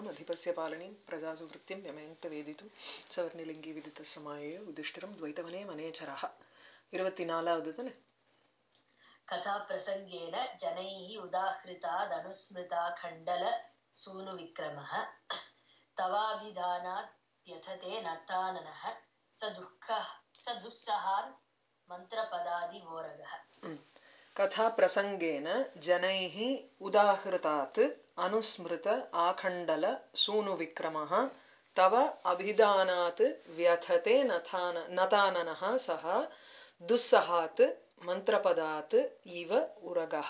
நித்யாம் அதிபஸ்ய பாலனீம் பிரஜாசு விருத்திம் யமயந்த வேதித்தும் சவர்ணிலிங்கி விதித்த சமாயே உதிஷ்டிரம் துவைத்தவனே மனேச்சரः இருபத்தி நாலாவது தானே कथाप्रसङ्गेन जनैः उदाहृतादनुस्मृता खण्डल सूनुविक्रमः तवाभिधानात् व्यथते नताननः स दुःखः स दुःसहान् मन्त्रपदादिवोरगः ம். कथाप्रसङ्गेन जनैः उदाहृतात् अनुस्मृत आखण्डल सूनुविक्रमः तव अभिधानात् व्यथते नथान नताननः सः दुस्सहात् மந்திரபதாத் இவ உரகः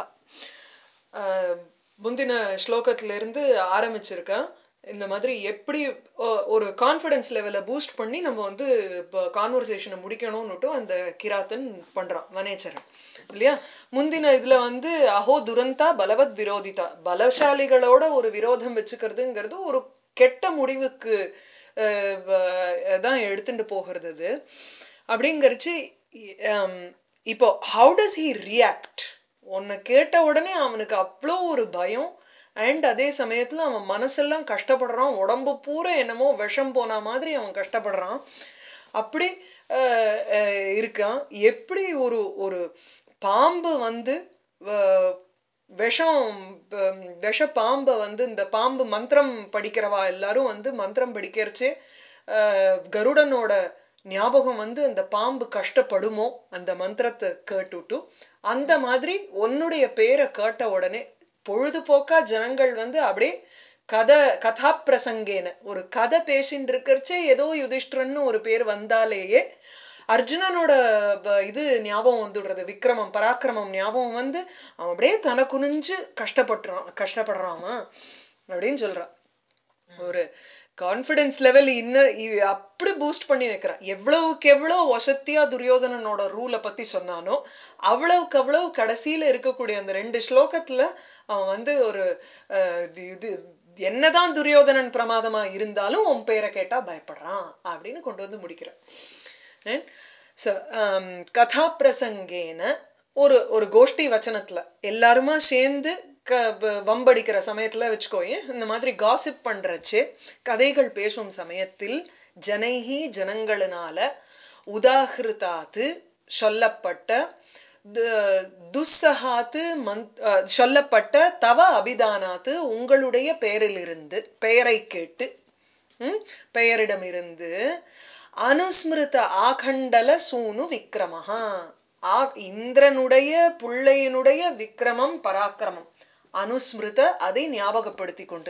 ஆஹ் முந்தின ஸ்லோகத்திலிருந்து ஆரம்பிச்சிருக்கேன் இந்த மாதிரி எப்படி ஒ- ஒரு கான்ஃபிடன்ஸ் லெவலை பூஸ்ட் பண்ணி நம்ம வந்து இப்போ கான்வர்சேஷனை முடிக்கணும்னுட்டும் அந்த கிராத்தன் பண்றான் வனேச்சரன் இல்லையா முந்தின இதுல வந்து அஹோ துரந்தா பலவத் விரோதிதா பலசாலிகளோட ஒரு விரோதம் வச்சுக்கிறதுங்கிறது ஒரு கெட்ட முடிவுக்கு ஆஹ் வ- தான் எடுத்துட்டு போகிறது அது அப்படிங்கறச்சு ஹம், இப்போ ஹவு டஸ் ஹி ரியாக்ட் உன்னை கேட்ட உடனே அவனுக்கு அவ்வளோ ஒரு பயம் அண்ட் அதே சமயத்துல அவன் மனசெல்லாம் கஷ்டப்படுறான் உடம்பு பூரா என்னமோ விஷம் போன மாதிரி அவன் கஷ்டப்படுறான் அப்படி அஹ், அஹ், இருக்கான் எப்படி ஒரு ஒரு பாம்பு வந்து வ- விஷம் ப- விஷ பாம்பை வந்து இந்த பாம்பு மந்திரம் படிக்கிறவா எல்லாரும் வந்து மந்திரம் படிக்கிறச்சே அஹ், கருடனோட ஞாபகம் வந்து அந்த பாம்பு கஷ்டப்படுமோ அந்த மந்திரத்தை கேட்டுட்டு அந்த மாதிரி உன்னுடைய பேரை கேட்ட உடனே பொழுதுபோக்கா ஜனங்கள் வந்து அப்படியே கதை கதா பிரசங்கேன ஒரு கதை பேசின்னு இருக்கிறச்சே ஏதோ யுதிஷ்டிரன்னு ஒரு பேர் வந்தாலேயே அர்ஜுனனோட ப- இது ஞாபகம் வந்துடுறது விக்ரமம் பராக்கிரமம் ஞாபகம் வந்து அவன் அப்படியே தலை குனிஞ்சு கஷ்டப்படுறான் கஷ்டப்படுறான் அவன் அப்படின்னு சொல்றான் ஒரு கான்ஃபிடன்ஸ் லெவல் இன்னும் இ- அப்படி பூஸ்ட் பண்ணி வைக்கிறான் எவ்வளவுக்கு எவ்வளவு வசத்தியா துரியோதனனோட ரூலை பத்தி சொன்னானோ அவ்வளவுக்கு அவ்வளவு கடைசியில இருக்கக்கூடிய அந்த ரெண்டு ஸ்லோகத்துல அவன் வந்து ஒரு அஹ், இது- இது என்னதான் துரியோதனன் பிரமாதமா இருந்தாலும் உன் பேரை கேட்டா பயப்படுறான் அப்படின்னு கொண்டு வந்து முடிக்கிறான் ஸோ கதா பிரசங்கேன ஒரு ஒரு கோஷ்டி வச்சனத்துல எல்லாருமா சேர்ந்து க வ- வம்படிக்கிற சமயத்துல வச்சுக்கோயேன் இந்த மாதிரி காசிப் பண்றச்சு கதைகள் பேசும் சமயத்தில் ஜனைஹி ஜனங்களினால உதாகிருதாத்து சொல்லப்பட்ட து- துஸ்ஸகாத்து மந்த் அஹ், சொல்லப்பட்ட தவ அபிதானாத்து உங்களுடைய பெயரிலிருந்து பெயரை கேட்டு ம், பெயரிடமிருந்து அனுஸ்மிருத ஆகண்டல சூனு விக்ரமஹா ஆ இந்திரனுடைய புள்ளையினுடைய விக்ரமம் பராக்கிரமம் அனுஸ்மிருத அதை ஞாபகப்படுத்தி கொண்டு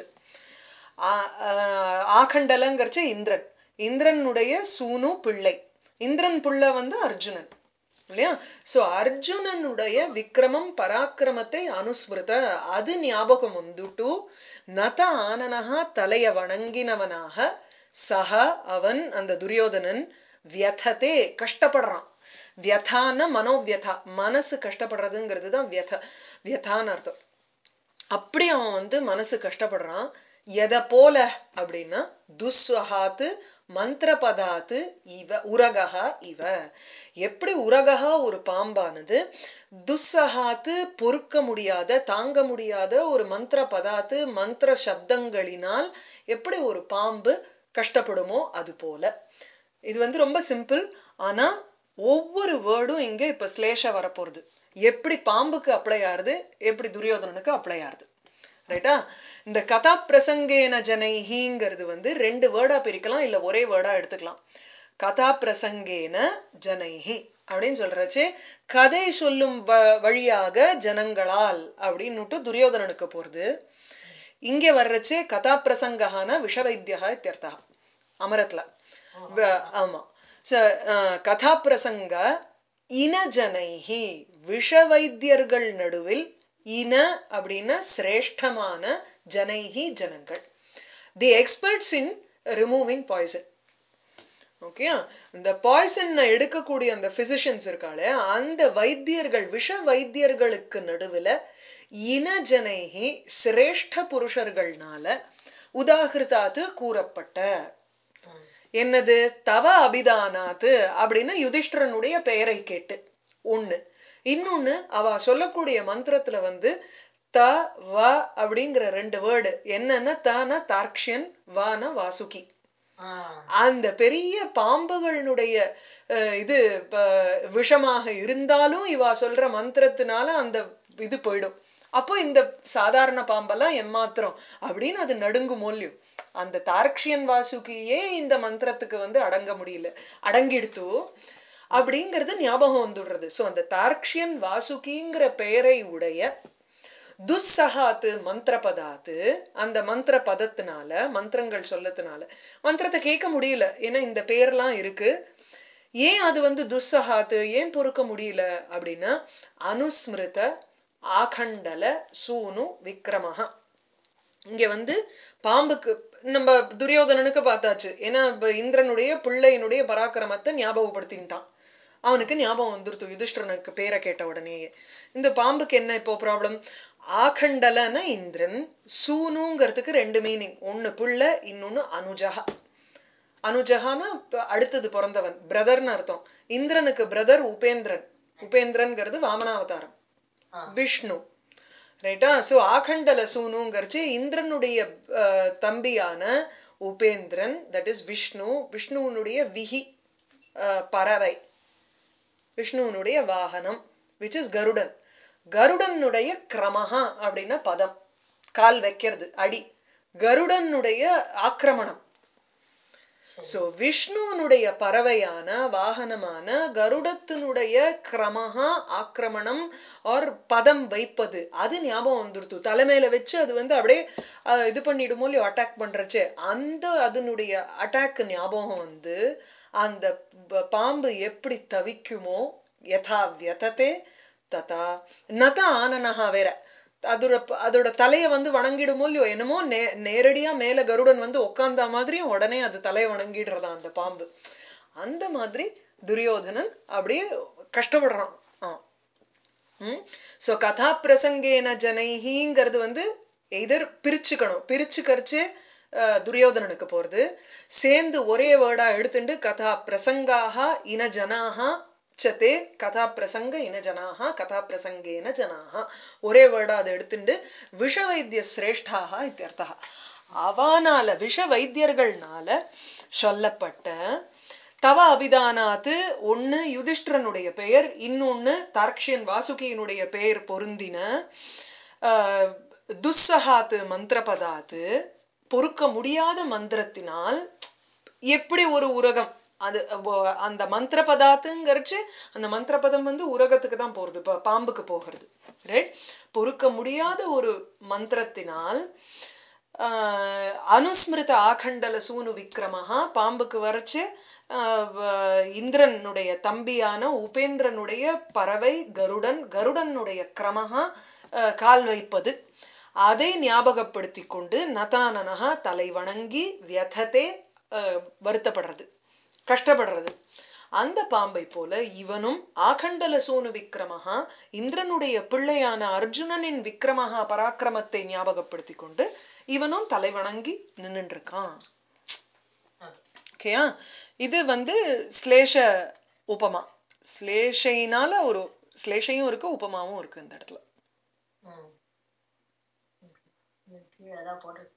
ஆ- ஆ- ஆகண்டலங்கிறச்சு இந்திரன் இந்திரனுடைய சூனு பிள்ளை இந்திரன் பிள்ளை வந்து அர்ஜுனன் இல்லையா சோ அர்ஜுனனுடைய விக்ரமம் பராக்கிரமத்தை அனுஸ்மிருத அது ஞாபகம் வந்துட்டு நத ஆனனஹா தலைய வணங்கினவனாக சக அவன் அந்த துரியோதனன் வியததே கஷ்டப்படுறான் வியதான மனோவியதா மனசு கஷ்டப்படுறதுங்கிறது தான் வியத வியதான்னு அர்த்தம் அப்படி அவன் வந்து மனசு கஷ்டப்படுறான் எதை போல அப்படின்னா துஸ்வஹாத்து மந்திரபதாத்து இவ உரகா இவ எப்படி உரகா ஒரு பாம்பானது துஸ்ஸஹாத்து பொறுக்க முடியாத தாங்க முடியாத ஒரு மந்திர பதாத்து மந்திர சப்தங்களினால் எப்படி ஒரு பாம்பு கஷ்டப்படுமோ அது போல இது வந்து ரொம்ப சிம்பிள் ஆனா ஒவ்வொரு வேர்டும் இங்க இப்ப ஸ்லேஷா வரப்போறது எப்படி பாம்புக்கு அப்ளை ஆறுது எப்படி துரியோதனனுக்கு அப்ளை ஆறுது ரைட்டா இந்த கதா பிரசங்கேன ஜனைஹிங்கிறது வந்து ரெண்டு வேர்டா பிரிக்கலாம் இல்ல ஒரே வேர்டா எடுத்துக்கலாம் கதா பிரசங்கேன ஜனைஹி அப்படின்னு சொல்றச்சு கதை சொல்லும் வ- வழியாக ஜனங்களால் அப்படின்னுட்டு துரியோதனனுக்கு போறது இங்க வர்றச்சே கதா பிரசங்கஹான விஷவைத்தியா இத்தியர்த்தா அமரத்துல வ- ஆமா ச கதா பிரசங்க இன ஜனைஹி விஷவைத்தியர்கள் நடுவில் இன அப்படின்னா சிரேஷ்டமான ஜனைஹி ஜனங்கள் the experts in removing poison okay இந்த பாய்சனை எடுக்கக்கூடிய அந்த பிசிஷியன்ஸ் இருக்காளே அந்த வைத்தியர்கள் விஷ வைத்தியர்களுக்கு நடுவுல இனஜனைகி சிரேஷ்ட புருஷர்கள்னால உதாகிருதாத்து கூறப்பட்ட என்னது தவ அபிதானாத்து அப்படின்னு யுதிஷ்டிரனுடைய பெயரை கேட்டு ஒண்ணு இன்னொன்னு அவ சொல்லக்கூடிய மந்திரத்துல வந்து த வ அப்படிங்கிற ரெண்டு வேர்டு என்னன்னா தன தார்க்ஷியன் வான வாசுகி ஆ அந்த பெரிய பாம்புகளினுடைய அஹ், இது ப- விஷமாக இருந்தாலும் இவா சொல்ற மந்திரத்தினால அந்த இது போயிடும் அப்போ இந்த சாதாரண பாம்பெல்லாம் எம்மாத்திரம் அப்படின்னு அது நடுங்கும் மூலியம் அந்த தார்க்ஷியன் வாசுகியே இந்த மந்திரத்துக்கு வந்து அடங்க முடியல அடங்கிடுத்து அப்படிங்கிறது ஞாபகம் வந்துடுறது சோ அந்த தார்க்ஷியன் வாசுகிங்கிற பெயரை உடைய துஸ்ஸகாத்து மந்திர பதாத்து அந்த மந்திர பதத்தினால மந்திரங்கள் சொல்லத்தினால மந்திரத்தை கேட்க முடியல ஏன்னா இந்த பேர்லாம் இருக்கு ஏன் அது வந்து துஸ்ஸகாத்து ஏன் பொறுக்க முடியல அப்படின்னா அனுஸ்மிருத ஆகண்டல சூனு விக்ரமஹா இங்க வந்து பாம்புக்கு நம்ம துரியோதனனுக்கு பார்த்தாச்சு ஏன்னா இப்ப இந்திரனுடைய பிள்ளையினுடைய பராக்கிரமத்தை ஞாபகப்படுத்தின்ட்டான் அவனுக்கு ஞாபகம் வந்துருத்து யுதிஷ்டரனுக்கு பேரை கேட்ட உடனேயே இந்த பாம்புக்கு என்ன இப்போ ப்ராப்ளம் ஆகண்டலன இந்திரன் சூனுங்கிறதுக்கு ரெண்டு மீனிங் ஒன்னு பிள்ளை இன்னொன்னு அனுஜகா அனுஜகானா இப்ப அடுத்தது பிறந்தவன் பிரதர்னு அர்த்தம் இந்திரனுக்கு பிரதர் உபேந்திரன் உபேந்திரன்கிறது வாமனாவதாரம் ஆ. விஷ்ணு ரைட்டா சோ ஆகண்டல சூனுங்கிறச்சு இந்திரனுடைய அஹ், தம்பியான உபேந்திரன் தட் இஸ் விஷ்ணு விஷ்ணுவனுடைய விஹி அஹ், பறவை விஷ்ணுவனுடைய வாகனம் விச் இஸ் கருடன் கருடனுடைய கிரமஹா அப்படின்னா பதம் கால் வைக்கிறது அடி கருடனுடைய ஆக்கிரமணம் சரி சோ விஷ்ணுவனுடைய பறவையான வாகனமான கருடத்தினுடைய கிரமஹா ஆக்கிரமணம் ஆர் பதம் வைப்பது அது ஞாபகம் வந்துருத்து தலைமையில வச்சு அது வந்து அப்படியே அஹ், இது பண்ணிடுமோ இல்லையோ அட்டாக் பண்றச்சே அந்த அதனுடைய அட்டாக் ஞாபகம் வந்து அந்த ப- பாம்பு எப்படி தவிக்குமோ யதா வியததே ததா நத ஆனனஹா வேற அதோட அதோட தலையை வந்து வணங்கிடுமோ இல்லையோ என்னமோ நே நேரடியா மேல கருடன் வந்து உட்கார்ந்த மாதிரியும் உடனே அது தலையை வணங்கிடுறதா அந்த பாம்பு அந்த மாதிரி துரியோதனன் அப்படியே கஷ்டப்படுறான் ஆ ம் ஸோ கதா பிரசங்கேன ஜனைஹிங்கிறது வந்து எதர் பிரிச்சுக்கணும் பிரிச்சு கரிச்சு அஹ், துரியோதனனுக்கு போறது சேர்ந்து ஒரே வேர்டா எடுத்துட்டு கதா பிரசங்காக இன ஜனாக சத்தே கதா பிரசங்க இன ஜனாக கதா பிரசங்கேன ஜனாக ஒரே வேர்டா அதை எடுத்துட்டு விஷ வைத்திய சிரேஷ்டாக இத்தியர்த்தா அவானால விஷ வைத்தியர்கள்னால சொல்லப்பட்ட தவ அபிதானாத்து ஒன்னு யுதிஷ்டிரனுடைய பெயர் இன்னொன்னு தார்க்ஷியன் வாசுகியினுடைய பெயர் பொருந்தின ஆஹ், துஸ்ஸகாத்து மந்திரபதாத்து பொறுக்க முடியாத மந்திரத்தினால் எப்படி ஒரு உரகம் அது ஒ- அந்த மந்திர பதாத்துங்கிறச்சு அந்த மந்திர பதம் வந்து உரகத்துக்கு தான் போறது இப்ப பாம்புக்கு போகிறது ரைட் பொறுக்க முடியாத ஒரு மந்திரத்தினால் ஆஹ், அனுஸ்மிருத ஆகண்டல சூனு விக்ரமஹா பாம்புக்கு வரைச்சு ஆஹ், வ- இந்திரனுடைய தம்பியான உபேந்திரனுடைய பறவை கருடன் கருடனுடைய கிரமஹா ஆஹ், கால் வைப்பது அதை ஞாபகப்படுத்தி கொண்டு நதானனகா தலை வணங்கி வியததே ஆஹ், வருத்தப்படுறது கஷ்டப்படுறது அந்த பாம்பை போல இவனும் ஆகண்டல சூனு விக்ரமஹா இந்திரனுடைய பிள்ளையான அர்ஜுனனின் விக்ரமஹா பராக்கிரமத்தை ஞாபகப்படுத்தி கொண்டு இவனும் தலை வணங்கி நின்னுட்டு இருக்கான் ஓகே ஓகேயா இது வந்து ஸ்லேஷ உபமா ஸ்லேஷைனால ஒரு ஸ்லேஷையும் இருக்கு உபமாவும் இருக்கு இந்த இடத்துல ம் ம். கீழே தான் போட்டிருக்கு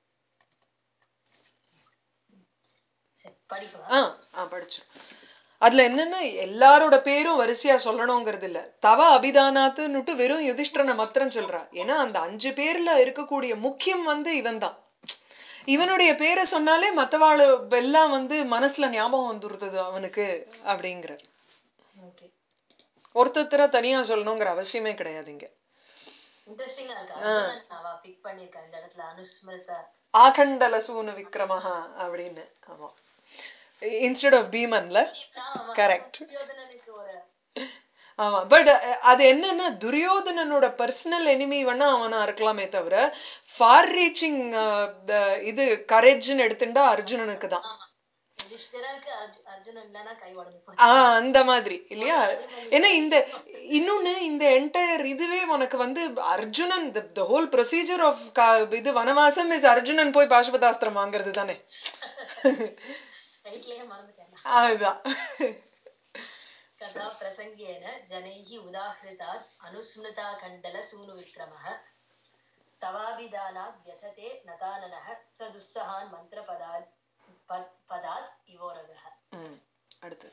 சரி படிக்கவா ஆ ஆ படிச்சிடும் அதுல என்னன்னா எல்லாரோட பேரும் வரிசையா சொல்லணுங்கிறது இல்ல தவ அபிதானாத்துன்னுட்டு வெறும் யுதிஷ்டரனை மாத்திரம் சொல்றா ஏன்னா அந்த அஞ்சு பேர்ல இருக்கக்கூடிய முக்கியம் வந்து இவன் தான் இவனுடைய பேரை சொன்னாலே மத்தவாளு எல்லாம் வந்து மனசுல ஞாபகம் வந்துருது அவனுக்கு அப்படிங்கிற ஓகே ஒருத்தர தனியா சொல்லணுங்கிற அவசியமே கிடையாது இங்க இன்ட்ரெஸ்டிங்கா இருக்கு அர்ஜுனன் அவ பிக் பண்ணிருக்கா இந்த இடத்துல அனுஸ்மிருத ஆகண்டல சூனு விக்ரமஹா அப்படின்னு ஆமா இன்ஸ்டெட் ஆஃப் பீமன்ல ஆமா, Correct. துரியோதனனுக்கு ஒரு ஆமா பட் அது என்னன்னா துரியோதனனோட பர்சனல் எனிமி வேணா அவனா இருக்கலாமே தவிர ஃபார் ரீச்சிங் இது கரேஜ்னு எடுத்துட்டா அர்ஜுனனுக்கு தான் ஆமா யுதிஷ்டிரனுக்கு அர்ஜு- அர்ஜுனன் இல்லைன்னா கை உடஞ்சு போச்சு ஆஹ் அந்த மாதிரி இல்லையா ஏன்னா இந்த இன்னொன்னு இந்த என்டையர் இதுவே உனக்கு வந்து Arjunan the whole procedure of இது வனவாசம் இஸ் அர்ஜுனன் போய் பாசுபதாஸ்திரம் வாங்குறது தானே ரைட்லயே மறந்துட்டேன் அதுதான் कथा प्रसङ्गेन जनैः उदाहृतात् अनुस्मृता कण्डल सूनुविक्रमः तवाभिधानात् व्यथते नताननः स दुस्सहान् मन्त्रपदात् प- पदात् इवोरगः ம் அடுத்து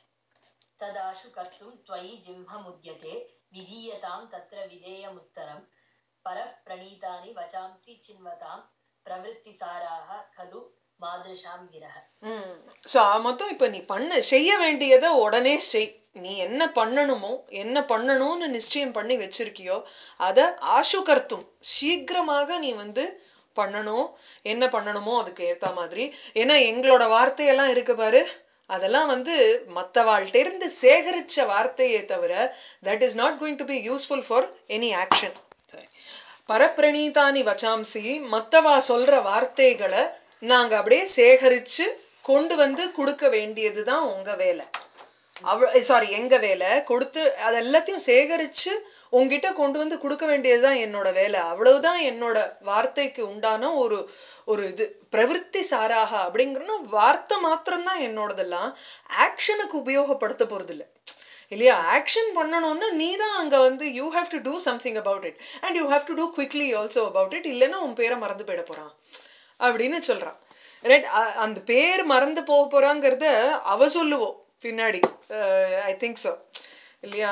तदाशु कर्तुं त्वयि जिह्ममुद्यते विधीयतां तत्र विधेयमुत्तरं परप्रणीतानि वचांसि चिन्वतां प्रवृत्तिसाराः खलु मादृशां गिरः ம் ஸோ மொத்தம் இப்போ நீ பண்ண செய்ய வேண்டியதை உடனே செய் நீ என்ன பண்ணணுமோ என்ன பண்ணணும்னு நிச்சயம் பண்ணி வச்சிருக்கியோ அதை ஆசு கர்த்தும் சீக்கிரமாக நீ வந்து பண்ணணும் என்ன பண்ணணுமோ அதுக்கு ஏத்த மாதிரி ஏன்னா எங்களோட வார்த்தையெல்லாம் இருக்கு பாரு அதெல்லாம் வந்து மற்றவாள்கிட்ட இருந்து சேகரிச்ச வார்த்தையே தவிர that is not going to be useful for any action பரப்பிரணீதானி வச்சாம்சி மத்தவா சொல்ற வார்த்தைகளை நாங்க அப்படியே சேகரிச்சு கொண்டு வந்து கொடுக்க வேண்டியதுதான் உங்க வேலை அவ சாரி எங்க வேலை கொடுத்து அது எல்லாத்தையும் சேகரிச்சு உங்ககிட்ட கொண்டு வந்து கொடுக்க வேண்டியதுதான் என்னோட வேலை அவ்வளவுதான் என்னோட வார்த்தைக்கு உண்டான ஒரு ஒரு இது பிரவிற்த்தி சாராக அப்படிங்கிறனா வார்த்தை மாத்திரம்தான் என்னோடதெல்லாம் ஆக்ஷனுக்கு உபயோகப்படுத்த போறது இல்ல இல்லையா ஆக்ஷன் பண்ணணும்னா நீ தான் அங்க வந்து you have to do something about it and you have to do quickly also about it இல்லைன்னா உன் பேரை மறந்து போயிட போறான் அப்படின்னு சொல்றான் ரைட் அந்த பேர் மறந்து போக போறாங்கிறத அவ சொல்லுவோம் பின்னாடி ஐ திங்க் so இல்லையா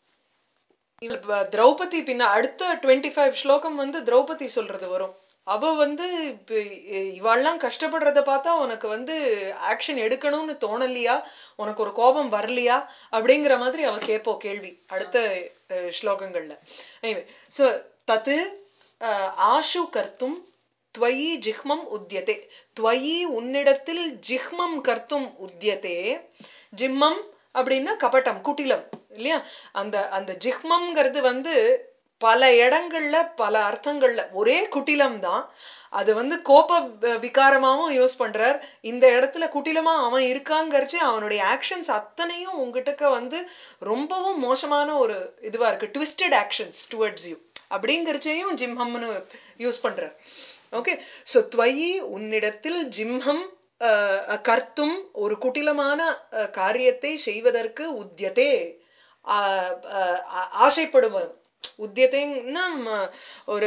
இவ ப- திரௌபதி பின்ன அடுத்த டுவெண்ட்டி ஃபைவ் ஸ்லோகம் வந்து திரௌபதி சொல்றது வரும் அவ வந்து இப்ப இ- இவாள்லாம் கஷ்டப்படுறத பார்த்தா உனக்கு வந்து ஆக்ஷன் எடுக்கணும்னு தோணலையா உனக்கு ஒரு கோபம் வரலையா அப்படிங்கிற மாதிரி அவ கேட்போம் கேள்வி அடுத்த அஹ், ஸ்லோகங்கள்ல ஸோ தத்து அஹ், ஆஷு கர்த்தும் त्वयि जिह्मम् उद्यते त्वयि உன்னிடத்தில் ஜிஹ்மம் கர்த்தும் உத்யதே ஜிம்மம் அப்படின்னா கபட்டம் குட்டிலம் இல்லையா அந்த அந்த ஜிஹ்மம்ங்கிறது வந்து பல இடங்கள்ல பல அர்த்தங்கள்ல ஒரே குட்டிலம் தான் அது வந்து கோப வ- விகாரமாவும் யூஸ் பண்றார் இந்த இடத்துல குட்டிலமா அவன் இருக்காங்கிறச்சு அவனுடைய ஆக்ஷன்ஸ் அத்தனையும் உங்ககிட்ட வந்து ரொம்பவும் மோசமான ஒரு இதுவா இருக்கு ட்விஸ்டட் ஆக்ஷன்ஸ் டுவர்ட்ஸ் யூ அப்படிங்கிறச்சையும் ஜிம்ஹம்னு யூஸ் பண்றார் ஓகே ஸோ துவயி உன்னிடத்தில் ஜிம்ஹம் அஹ், கர்த்தும் ஒரு குட்டிலமான அஹ், காரியத்தை செய்வதற்கு உத்தியதே ஆஹ், ஆஹ், ஆ- ஆசைப்படுவது உத்தியத்தைன்னா ம, ஒரு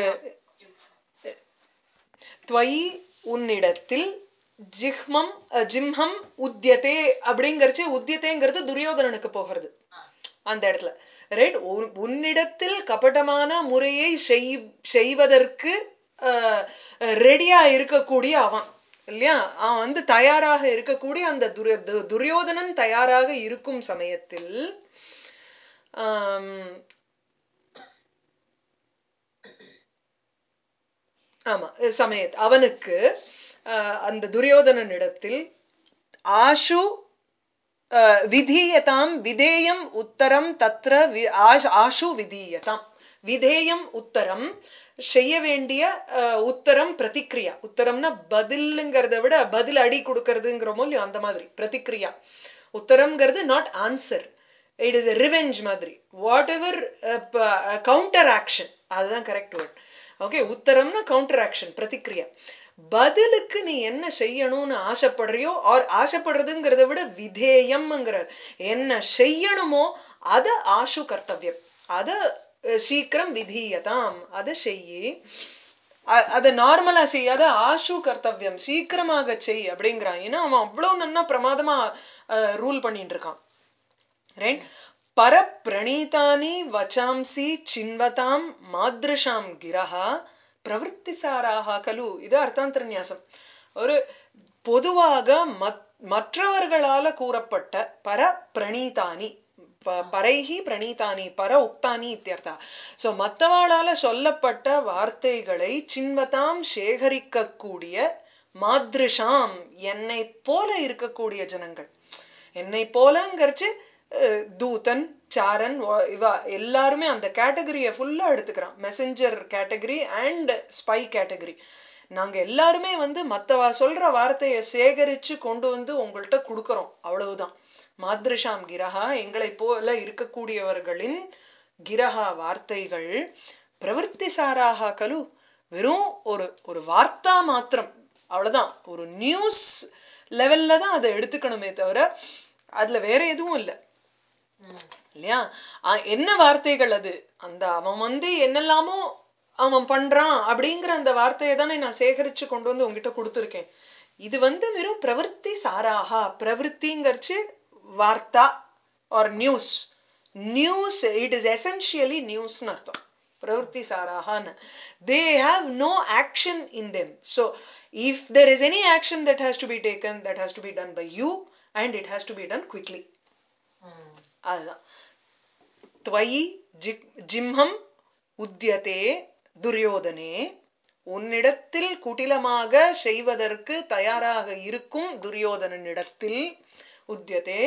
துவயி உன்னிடத்தில் ஜிஹ்மம் அஹ், ஜிம்ஹம் உத்தியதே அப்படிங்கறச்சு உத்தியதேங்கிறது துரியோதனனுக்கு போகிறது அந்த இடத்துல ரைட் உன்னிடத்தில் கபடமான முறையை செய் செய்வதற்கு ரெடியா இருக்கக்கூடிய அவன் இல்லையா அவன் வந்து தயாராக இருக்கக்கூடிய அந்த துரிய து- துரியோதனன் தயாராக இருக்கும் சமயத்தில் ஆம், ஆமா சமயத் அவனுக்கு ஆஹ், அந்த துரியோதனனிடத்தில் ஆஷு அஹ், விதீயதாம் விதேயம் உத்தரம் தத்ர வி- ஆஷ்- ஆஷு விதீயதாம் விதேயம் உத்தரம் செய்ய வேண்டிய அஹ், உத்தரம் பிரதிக்ரியா உத்தரம்னா பதிலுங்கிறத விட பதில் அடி கொடுக்கறதுங்கிறோமோ இல்லையோ அந்த மாதிரி பிரதிக்ரியா உத்தரம்ங்கிறது not answer it is revenge மாதிரி வாட் எவர் கவுண்டர் ஆக்ஷன் அதுதான் கரெக்ட் வேர்ட் ஓகே உத்தரம்னா கவுண்டர் ஆக்ஷன் பிரதிக்ரியா பதிலுக்கு நீ என்ன செய்யணும்னு ஆசைப்படுறியோ ஆர் ஆசைப்படுறதுங்கிறத விட விதேயம்ங்கிறார் என்ன செய்யணுமோ அத ஆசு கர்த்தவியம் அத அஹ், சீக்கிரம் விதீயதாம் அதை செய்யி அ- அதை நார்மலா செய்யாத ஆசு கர்த்தவியம் சீக்கிரமாக செய் அப்படிங்கிறான் ஏன்னா அவன் அவ்வளவு நன்னா பிரமாதமா ரூல் பண்ணிட்டு இருக்கான் ரைட் பரப்பிரணீதானி வச்சாம்சி சின்வதாம் மாத்ருஷாம் கிரஹா பிரவருத்திசாராக கலு இது அர்த்தாந்தரநியாசம் ஒரு பொதுவாக மத் மற்றவர்களால கூறப்பட்ட பர பிரணீதானி ப- பரைஹி பிரணீதானி பர உக்தானி இத்தியர்த்தா சோ மத்தவாளால சொல்லப்பட்ட வார்த்தைகளை சின்வதாம் சேகரிக்கக்கூடிய மாத்ருஷாம் என்னை போல இருக்கக்கூடிய ஜனங்கள் என்னை போலங்கிறச்சு அஹ், தூதன் சாரன் வ- இவ எல்லாருமே அந்த கேட்டகரியை ஃபுல்லா எடுத்துக்கிறான் messenger category and spy category நாங்க எல்லாருமே வந்து மத்தவா சொல்ற வார்த்தையை சேகரிச்சு கொண்டு வந்து உங்கள்கிட்ட கொடுக்கறோம் அவ்வளவுதான் மாத்ருஷாம் கிரஹா எங்களை போல இருக்கக்கூடியவர்களின் கிரஹா வார்த்தைகள் பிரவருத்தி சாராக கலு வெறும் ஒரு ஒரு வார்த்தா மாத்திரம் அவ்வளவுதான் ஒரு நியூஸ் லெவல்ல தான் அதை எடுத்துக்கணுமே தவிர அதுல வேற எதுவும் இல்லை ம் இல்லையா ஆ, என்ன வார்த்தைகள் அது அந்த அவன் வந்து என்னெல்லாமோ அவன் பண்றான் அப்படிங்கிற அந்த வார்த்தையை தானே நான் சேகரிச்சு கொண்டு வந்து உங்ககிட்ட கொடுத்துருக்கேன் இது வந்து வெறும் பிரவருத்தி சாராகா பிரவருத்திங்கிறச்சு வார்த்தா or news news it is essentially நியூஸ்னு அர்த்தம் பிரவருத்தி சாராகான்னு they have no action in them so if there is any action that has to be taken that has to be done by you and it has to be done quickly hmm. அதுதான் துவயி G- ஜிம்ஹம் உத்தியதே துரியோதனே உன்னிடத்தில் குட்டிலமாக செய்வதற்கு தயாராக இருக்கும் துரியோதனனிடத்தில் உத்தியதே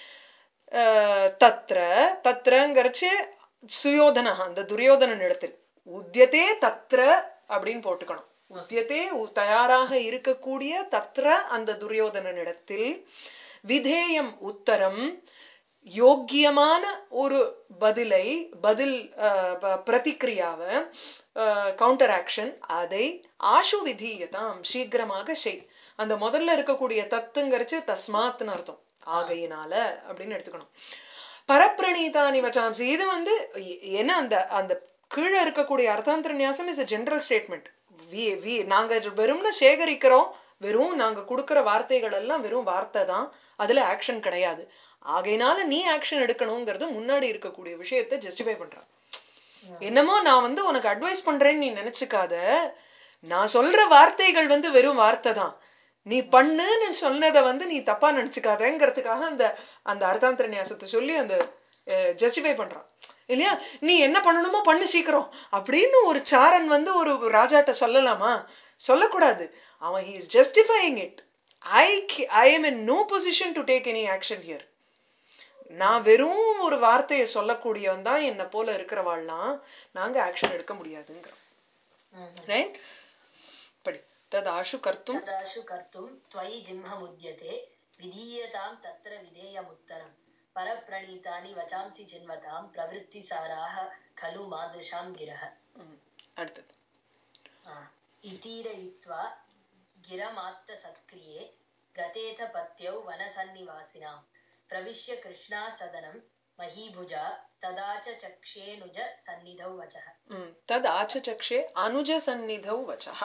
அஹ், தத்ர தத்ரங்கிறச்சு சுயோதனா அந்த துரியோதனன் இடத்தில் உத்தியதே தத்ர அப்படின்னு போட்டுக்கணும் உத்தியதே உ- தயாராக இருக்கக்கூடிய தத்ர அந்த துரியோதனனிடத்தில் விதேயம் உத்தரம் யோக்கியமான ஒரு பதிலை பதில் அஹ், ப- பிரதிக்ரியாவை கவுண்டர் ஆக்ஷன் அதை ஆஷு விதீயதாம் சீக்கிரமாக செய் அந்த முதல்ல இருக்கக்கூடிய தத்துங்கிறச்சு தஸ்மாத்னு அர்த்தம் ஆகையினால அப்படின்னு எடுத்துக்கணும் பரப்பிரணீதானி வச்சாம்சி இது வந்து எ- என்ன அந்த அந்த கீழே இருக்கக்கூடிய அர்த்தாந்திர நியாசம் is a general statement we we நாங்க வெறும்னு சேகரிக்கிறோம் வெறும் நாங்க கொடுக்கிற வார்த்தைகள் எல்லாம் வெறும் வார்த்தை தான் அதுல ஆக்ஷன் கிடையாது ஆகையினால நீ ஆக்ஷன் எடுக்கணுங்கிறது முன்னாடி இருக்கக்கூடிய விஷயத்தை ஜஸ்டிஃபை பண்றான் என்னமோ நான் வந்து உனக்கு அட்வைஸ் பண்றேன்னு நீ நினைச்சுக்காத நான் சொல்ற வார்த்தைகள் வந்து வெறும் வார்த்தை தான் நீ பண்ணுன்னு சொன்னதை வந்து நீ தப்பா நினைச்சுக்காதங்கிறதுக்காக அந்த அந்த அர்த்தாந்திர நியாசத்தை சொல்லி அந்த ஜஸ்டிஃபை பண்றான் இல்லையா நீ என்ன பண்ணணுமோ பண்ணு சீக்கிரம் அப்படின்னு ஒரு சாரன் வந்து ஒரு ராஜாட்ட சொல்லலாமா சொல்லக்கூடாது அவன் he is justifying it I I am in no position to take any action here நான் வெறும் ஒரு வார்த்தையை சொல்லக்கூடியவன் தான் என்னை போல இருக்கிறவாள்லாம் நாங்க ஆக்ஷன் எடுக்க முடியாதுங்கிறோம் ம். ரைட் படி தத் ஆஷு கர்த்தும் तदाशु कर्तुं त्वयि जिह्ममुद्यते विधीयतां तत्र विधेयमुत्तरम् परप्रणीतानि वचांसि चिन्वतां प्रवृत्तिसाराः खलु मादृशां गिरः ம், அடுத்தது आ, इतीरयित्वा गिरमात्तसत्क्रिये गतेथ पत्यौ वनसन्निवासिनां प्रविश्य कृष्णासदनं महीभुजा तदा च चक्षेनुज सन्निधौ वचः ம், தத் ஆச்சச்சக்ஷே அனுஜ சந்நிதௌ வச்சः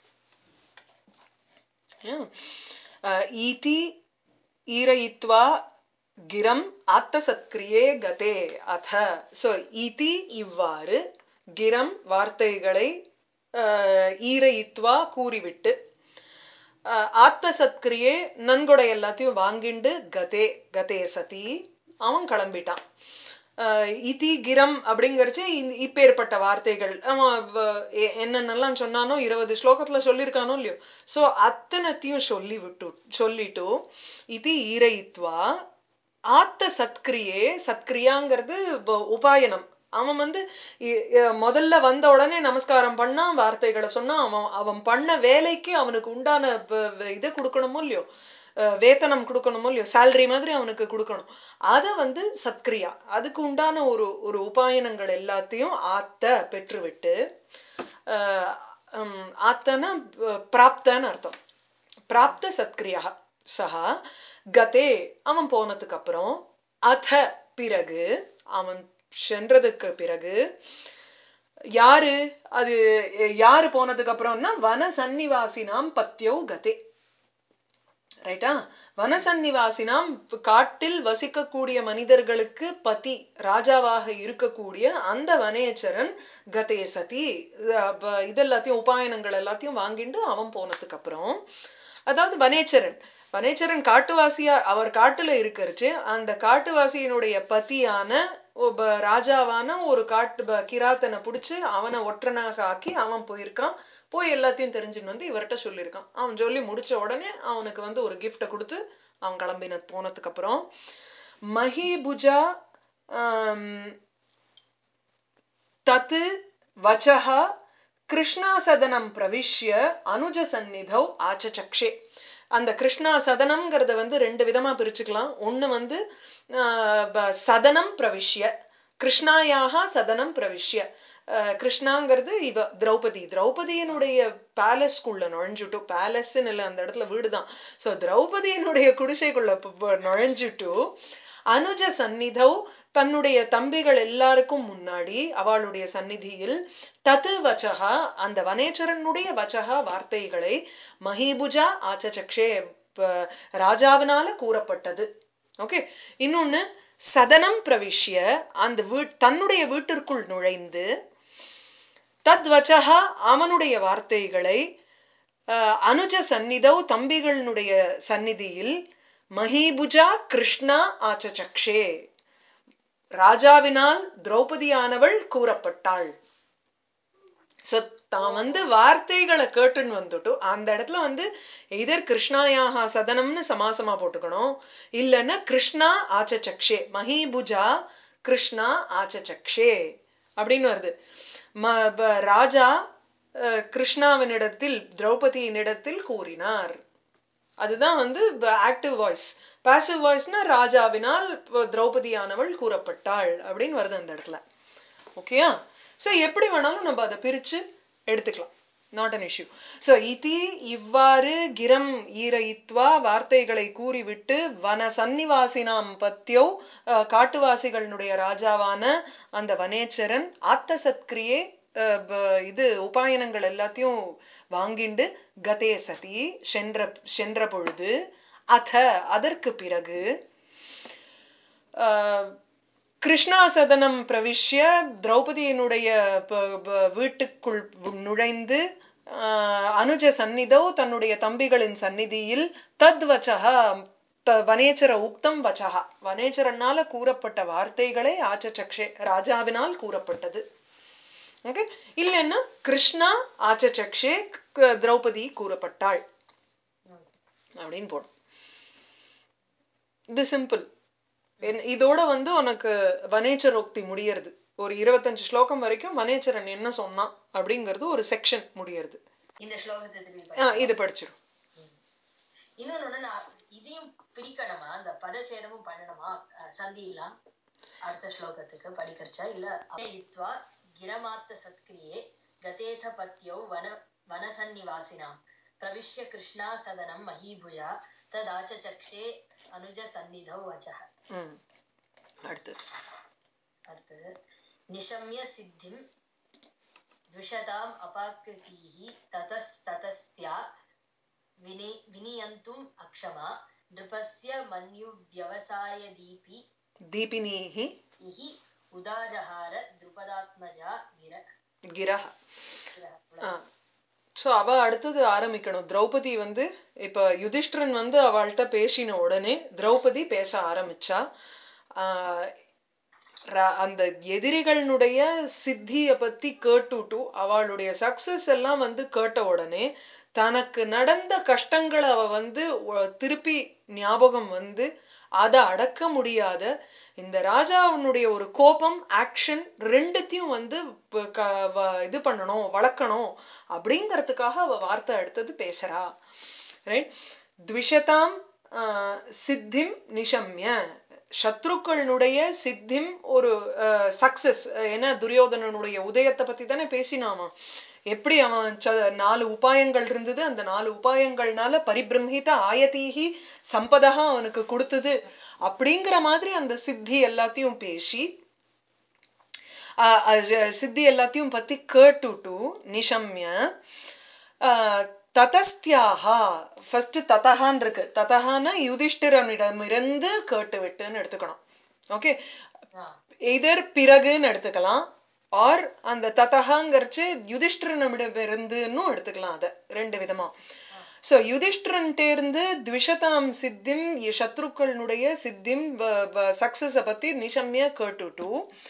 ம், அஹ், ஈதி ஈரயித்வா கிரம் ஆத்தசத்கிரியே கதே அத ஸோ ஈதி இவ்வாறு கிரம் வார்த்தைகளை அஹ், ஈரயித்வா கூறிவிட்டு அஹ், ஆத்த சத்கிரியே நன்கொடை எல்லாத்தையும் வாங்கிண்டு கதே கதே சதி அவன் கிளம்பிட்டான் அஹ், இதி கிரம் அப்படிங்கறச்சு இந்த- இப்பேற்பட்ட வார்த்தைகள் அவன் வ- எ- என்னென்னலாம் சொன்னானோ இருபது ஸ்லோகத்துல சொல்லியிருக்கானோ இல்லையோ சோ அத்தனத்தையும் சொல்லி விட்டு சொல்லிட்டு இது ஈரயித்வா ஆத்த சத்கிரியே சத்கிரியாங்கிறது வ- உபாயனம் அவன் வந்து இ- இ- முதல்ல வந்த உடனே நமஸ்காரம் பண்ணான் வார்த்தைகளை சொன்னான் அவன் அவன் பண்ண வேலைக்கு அவனுக்கு உண்டான வ- வ- இதை கொடுக்கணுமோ இல்லையோ அஹ் வேத்தனம் கொடுக்கணுமோ இல்லையோ salary மாதிரி அவனுக்கு கொடுக்கணும் அதை வந்து சத்கிரியா அதுக்கு உண்டான ஒரு ஒரு உபாயனங்கள் எல்லாத்தையும் ஆத்த பெற்றுவிட்டு அஹ் ஹம், ஆத்தனா ப- பிராப்தன்னு அர்த்தம் பிராப்த சத்கிரியா சஹா கதே அவன் போனதுக்கு அப்புறம் அத பிறகு அவன் சென்றதுக்கு பிறகு யாரு அது யாரு போனதுக்கு அப்புறம்னா வன சன்னிவாசினாம் பத்யோ கதே ரைட்டா வனசன்னிவாசினாம் காட்டில் வசிக்கக்கூடிய மனிதர்களுக்கு பதி ராஜாவாக இருக்கக்கூடிய அந்த வனேச்சரன் கதே சதி அஹ் ப- இதெல்லாத்தையும் உபாயனங்கள் எல்லாத்தையும் வாங்கிட்டு அவன் போனதுக்கு அப்புறம் அதாவது வனேச்சரன் வனேச்சரன் காட்டுவாசியா அவர் காட்டுல இருக்கறச்சு அந்த காட்டுவாசியினுடைய பத்தியான ஒப ராஜாவான ஒரு காட்டு ப- கிராத்தனை பிடிச்சு அவனை ஒற்றனாக ஆக்கி அவன் போயிருக்கான் போய் எல்லாத்தையும் தெரிஞ்சுன்னு வந்து இவர்கிட்ட சொல்லியிருக்கான் அவன் சொல்லி முடிச்ச உடனே அவனுக்கு வந்து ஒரு கிஃப்டை கொடுத்து அவன் கிளம்பின போனதுக்கு அப்புறம் மஹிபுஜா ஆம், தத்து வச்சஹ கிருஷ்ணா சதனம் பிரவிஷ்ய அனுஜ சந்நிதௌ ஆச்சச்சக்ஷே அந்த கிருஷ்ணா சதனம்ங்கிறத வந்து ரெண்டு விதமா பிரிச்சுக்கலாம் ஒண்ணு வந்து ஆஹ், ப- சதனம் பிரவிஷ்ய கிருஷ்ணாயாக சதனம் பிரவிஷ்ய ஆஹ், கிருஷ்ணாங்கிறது இவ திரௌபதி திரௌபதியினுடைய பேலஸ்க்குள்ள நுழைஞ்சுட்டு பேலஸ்ன்னு இல்லை அந்த இடத்துல வீடுதான் ஸோ திரௌபதியினுடைய குடிசைக்குள்ள ப- ப- நுழைஞ்சுட்டு அனுஜ சந்நிதௌ தன்னுடைய தம்பிகள் எல்லாருக்கும் முன்னாடி அவளுடைய சந்நிதியில் தத்து வச்சகா அந்த வனேச்சரனுடைய வச்சகா வார்த்தைகளை மஹிபுஜா ஆச்சச்சக்ஷே ப- ராஜாவினால கூறப்பட்டது ஓகே இன்னொன்னு சதனம் பிரவிஷ்ய அந்த வீட் தன்னுடைய வீட்டிற்குள் நுழைந்து தத்வச்சகா அவனுடைய வார்த்தைகளை அஹ், அனுஜ சந்நிதௌ தம்பிகளினுடைய சந்நிதியில் மஹீபுஜா கிருஷ்ணா ஆச்சச்சக்ஷே ராஜாவினால் திரௌபதியானவள் கூறப்பட்டாள் சோ தான் வந்து வார்த்தைகளை கேட்டுன்னு வந்துட்டு அந்த இடத்துல வந்து எதர் கிருஷ்ணாயாக சதனம்னு சமாசமா போட்டுக்கணும் இல்லைன்னா கிருஷ்ணா ஆச்சச்சக்ஷே மஹீபுஜா கிருஷ்ணா ஆச்சச்சக்ஷே அப்படின்னு வருது ம ப- ராஜா அஹ், கிருஷ்ணாவினிடத்தில் திரௌபதியினிடத்தில் கூறினார் அதுதான் வந்து ஆக்டிவ் வாய்ஸ் பாசிவ் வாய்ஸ்னா ராஜாவினால் இப்ப திரௌபதியானவள் கூறப்பட்டாள் அப்படின்னு வருது அந்த இடத்துல ஓகேயா ஸோ எப்படி வேணாலும் நம்ம அதை பிரிச்சு எடுத்துக்கலாம் நாட் அன் இஷ்யூ ஸோ இதி இவ்வாறு கிரம் ஈரயித்வா வார்த்தைகளை கூறிவிட்டு வன சன்னிவாசினாம் பத்தியோ அஹ், காட்டுவாசிகளுடைய ராஜாவான அந்த வனேச்சரன் ஆத்த சத்கிரியே அஹ், ப- இது உபாயனங்கள் எல்லாத்தையும் வாங்கிண்டு கதே சதி சென்ற சென்ற பொழுது அத அதற்கு பிறகு ஆஹ், கிருஷ்ணாசதனம் பிரவிஷ்ய திரௌபதியினுடைய ப- ப- வீட்டுக்குள் நுழைந்து ஆஹ், அனுஜ சந்நிதௌ தன்னுடைய தம்பிகளின் சந்நிதியில் தத்வச்சக த வனேச்சர உக்தம் வச்சகா வனேச்சரனால கூறப்பட்ட வார்த்தைகளை ஆச்சச்சக்ஷே ராஜாவினால் கூறப்பட்டது ஓகே இல்லைன்னா கிருஷ்ணா ஆச்சச்சக்ஷே க- திரௌபதி கூறப்பட்டாள் அப்படின்னு போடும் இது சிம்பிள் இதோட வந்து உனக்கு வனேச்சரோக்தி முடியறது ஒரு இருபத்தஞ்சு ஸ்லோகம் வரைக்கும் வனேச்சரன் என்ன சொன்னான் அப்படிங்கிறது ஒரு செக்ஷன் முடியறது இந்த ஸ்லோகத்தை திருப்பி ஆ, படிக்கிறோம். இது படிச்சிடும் இன்னொன்னு ஒண்ணு நான் இதையும் பிரிக்கணுமா அந்த பதச்சேதமும் பண்ணணுமா அஹ் சந்தி எல்லாம் அடுத்த ஸ்லோகத்துக்கு படிக்கிறச்சா இல்ல இத்வா கிரமாத்த சத்கிரியே கதேத பத்யௌ வன வனசன்னிவாசினாம் பிரவிஷ்ய கிருஷ்ணா சதனம் மஹீபுஜா ததாச்சச்சக்ஷே அனுஜ சந்நிதௌ வச்சः ம் அடுத்தது அடுத்தது நிஷம்ய சித்திம் द्विषताम् अपाकृतीः ततस्ततस्त्या विनि विनियन्तुम् अक्षमा नृपस्य मन्युव्यवसायदीपि தீபினீஹி इहि उदाजहार द्रुपदात्मजा गिर கிரஹ गिरः ஆ ஸோ அவ அடுத்தது ஆரம்பிக்கணும் திரௌபதி வந்து இப்ப யுதிஷ்டிரன் வந்து அவள்கிட்ட பேசின உடனே திரௌபதி பேச ஆரம்பிச்சா ஆஹ் ர- அந்த எதிரிகளினுடைய சித்திய பத்தி கேட்டுட்டு அவளுடைய சக்சஸ் எல்லாம் வந்து கேட்ட உடனே தனக்கு நடந்த கஷ்டங்களை அவ வந்து ஒ- திருப்பி ஞாபகம் வந்து அதை அடக்க முடியாத இந்த ராஜாவினுடைய ஒரு கோபம் ஆக்ஷன் ரெண்டுத்தையும் வந்து ப- க- வ- இது பண்ணணும் வளர்க்கணும் அப்படிங்கறதுக்காக அவ வார்த்தை எடுத்தது பேசுறா ரைட் த்விஷதாம் ஆஹ், சித்திம் நிஷம்ய சத்ருக்களுடைய சித்திம் ஒரு சக்சஸ் ஏன்னா துரியோதனனுடைய உதயத்தை பத்தி தானே பேசினாமா எப்படி அவன் ச- நாலு உபாயங்கள் இருந்தது அந்த நாலு உபாயங்கள்னால பரிபிரம்ஹித ஆயதீகி சம்பதகா அவனுக்கு கொடுத்தது அப்படிங்கிற மாதிரி அந்த சித்தி எல்லாத்தையும் பேசி ஆஹ் அஹ் சித்தி எல்லாத்தையும் பத்தி கேட்டுட்டு நிஷம்ய ஆஹ் ததஸ்தியாகா ஃபர்ஸ்ட் ததகான் இருக்கு ததகான யுதிஷ்டிரனிடமிருந்து கேட்டுவிட்டுன்னு எடுத்துக்கணும் ஓகே எதர் பிறகுன்னு எடுத்துக்கலாம் ஆர் அந்த ததகாங்கிறச்சு யுதிஷ்டிரனிடமிருந்துன்னு எடுத்துக்கலாம் அதை ரெண்டு விதமா சோ யுதிஷ்டிரன்டேர்ந்து த்விஷதாம் சித்திம் இ- சத்ருக்களுடைய சித்திம் சக்சஸ பத்தி நிஷம்ய கேட்டுட்டு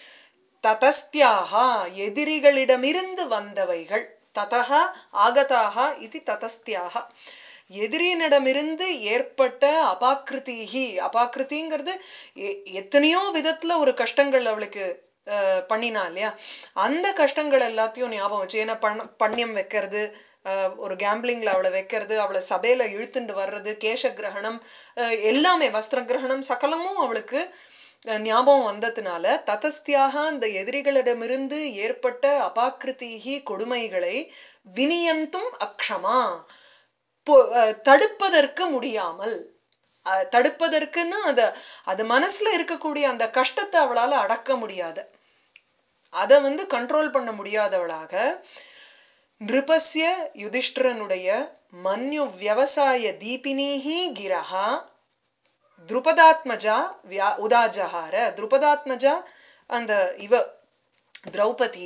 ததஸ்தியாகா எதிரிகளிடமிருந்து வந்தவைகள் ததகா ஆகதாக இது ததஸ்தியாக எதிரியினிடமிருந்து ஏற்பட்ட அபாக்கிருதிஹி அபாக்கிருதிங்கிறது எ- எத்தனையோ விதத்துல ஒரு கஷ்டங்கள் அவளுக்கு அஹ், பண்ணினா இல்லையா அந்த கஷ்டங்கள் எல்லாத்தையும் ஞாபகம் வச்சு ஏன்னா பண பண்யம் வைக்கிறது அஹ், ஒரு கேம்பிளிங்ல அவளை வைக்கிறது அவளை சபையில இழுத்துண்டு வர்றது கேச கிரகணம் அஹ், எல்லாமே வஸ்திர கிரகணம் சகலமும் அவளுக்கு அஹ் ஞாபகம் வந்ததுனால ததஸ்தியாக அந்த எதிரிகளிடமிருந்து ஏற்பட்ட அபாக்கிருதிகி கொடுமைகளை வினியந்தும் அக்ஷமா பொ- அஹ் தடுப்பதற்கு முடியாமல் அஹ், தடுப்பதற்குன்னு அத அது மனசுல இருக்கக்கூடிய அந்த கஷ்டத்தை அவளால அடக்க முடியாது அதை வந்து கண்ட்ரோல் பண்ண முடியாதவளாக நிருபஸ்ய யுதிஷ்டிரனுடைய மன்யு வியவசாய தீபினீஹி கிரஹா துருபதாத்மஜா வியா உதாஜஹார துருபதாத்மஜா அந்த இவ திரௌபதி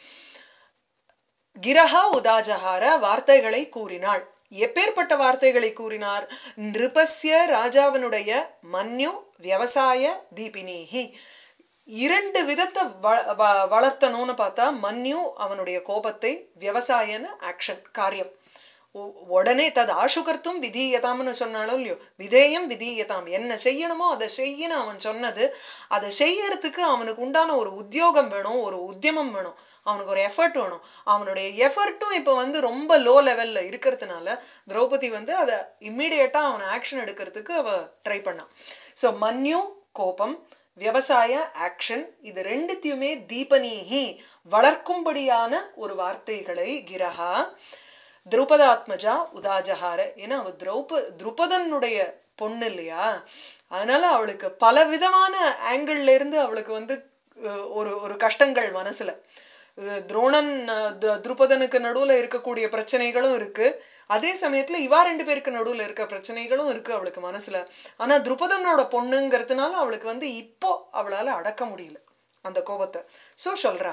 கிரஹா உதாஜஹார வார்த்தைகளை கூறினாள் எப்பேற்பட்ட வார்த்தைகளை கூறினார் நிருபஸ்ய ராஜாவினுடைய மன்யு வியவசாய தீபினீஹி இரண்டு விதத்தை வ- வ- வளர்த்தணும்னு பார்த்தா மன்யு அவனுடைய கோபத்தை விவசாயன ஆக்ஷன் காரியம் உ- உடனே தது ஆசுகர்த்தும் விதீயதாம்னு சொன்னாலும் இல்லையோ விதேயம் விதீயதாம் என்ன செய்யணுமோ அதை செய்யணும் அவன் சொன்னது அதை செய்யறதுக்கு அவனுக்கு உண்டான ஒரு உத்தியோகம் வேணும் ஒரு உத்தியமம் வேணும் அவனுக்கு ஒரு எஃபர்ட் வேணும் அவனுடைய எஃபர்ட்டும் இப்போ வந்து ரொம்ப லோ லெவல்ல இருக்கிறதுனால திரௌபதி வந்து அதை இம்மிடியட்டா அவன் ஆக்ஷன் எடுக்கிறதுக்கு அவ ட்ரை பண்ணான் ஸோ மன்யு கோபம் விவசாய ஆக்ஷன் இது ரெண்டுத்தையுமே தீபனீஹி வளர்க்கும்படியான ஒரு வார்த்தைகளை கிரஹா திரௌபதாத்மஜா உதாஜஹார ஏன்னா அவ திரௌப திரௌபதனுடைய பொண்ணு இல்லையா அதனால அவளுக்கு பல விதமான ஆங்கிள் இருந்து அவளுக்கு வந்து அஹ், ஒரு ஒரு கஷ்டங்கள் மனசுல அஹ், துரோணன் அஹ், தி- திரௌபதனுக்கு நடுவுல இருக்கக்கூடிய பிரச்சனைகளும் இருக்கு அதே சமயத்துல இவா ரெண்டு பேருக்கு நடுவுல இருக்க பிரச்சனைகளும் இருக்கு அவளுக்கு மனசுல ஆனா துருபதனோட பொண்ணுங்கிறதுனால அவளுக்கு வந்து இப்போ அவளால அடக்க முடியல அந்த கோபத்தை சோ சொல்றா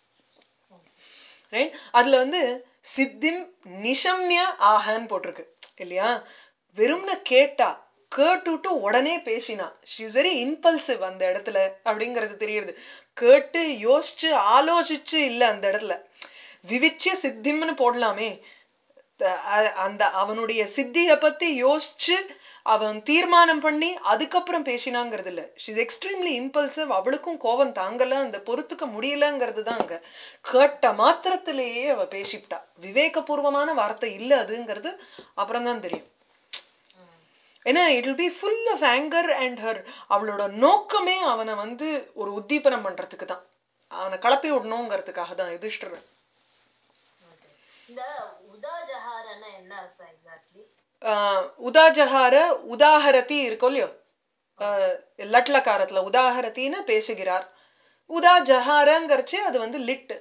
ரைட் அதுல வந்து சித்திம் நிஷம்ய ஆஹன்னு போட்டிருக்கு இல்லையா வெறும்ன கேட்டா கேட்டுட்டு உடனே பேசினா ஷி இஸ் வெரி இம்பல்சிவ் அந்த இடத்துல அப்படிங்கிறது தெரியுது கேட்டு யோசிச்சு ஆலோசிச்சு இல்ல அந்த இடத்துல விவிச்சிய சித்திம்னு போடலாமே த- அ- அந்த அவனுடைய சித்தியை பத்தி யோசிச்சு அவன் தீர்மானம் பண்ணி அதுக்கப்புறம் பேசினாங்கிறது இல்ல ஷிஸ் எக்ஸ்ட்ரீம்லி இம்பல்சிவ் அவளுக்கும் கோபம் தாங்கல அந்த பொறுத்துக்க முடியலங்கிறது தான் அங்க கேட்ட மாத்திரத்திலேயே அவ பேசிவிட்டா விவேகபூர்வமான வார்த்தை இல்ல அதுங்கிறது அப்புறம் தான் தெரியும் ஏன்னா it will be full of anger and her அவளோட நோக்கமே அவனை வந்து ஒரு உத்தீபனம் பண்றதுக்கு தான் அவனை கிளப்பி விடணுங்கிறதுக்காக தான் யுதிஷ்டிரன் Okay. இந்த உதாஜஹாரன்னா என்ன அர்த்தம் எக்ஸாக்ட்லி ஆஹ் உதாஜஹார உதாஹரதி இருக்கும் இல்லையோ ஆஹ் லட்லக்காரத்துல உதாஹரத்தின்னு பேசுகிறார் உதா ஜஹாரங்கிறச்சு அது வந்து லிட்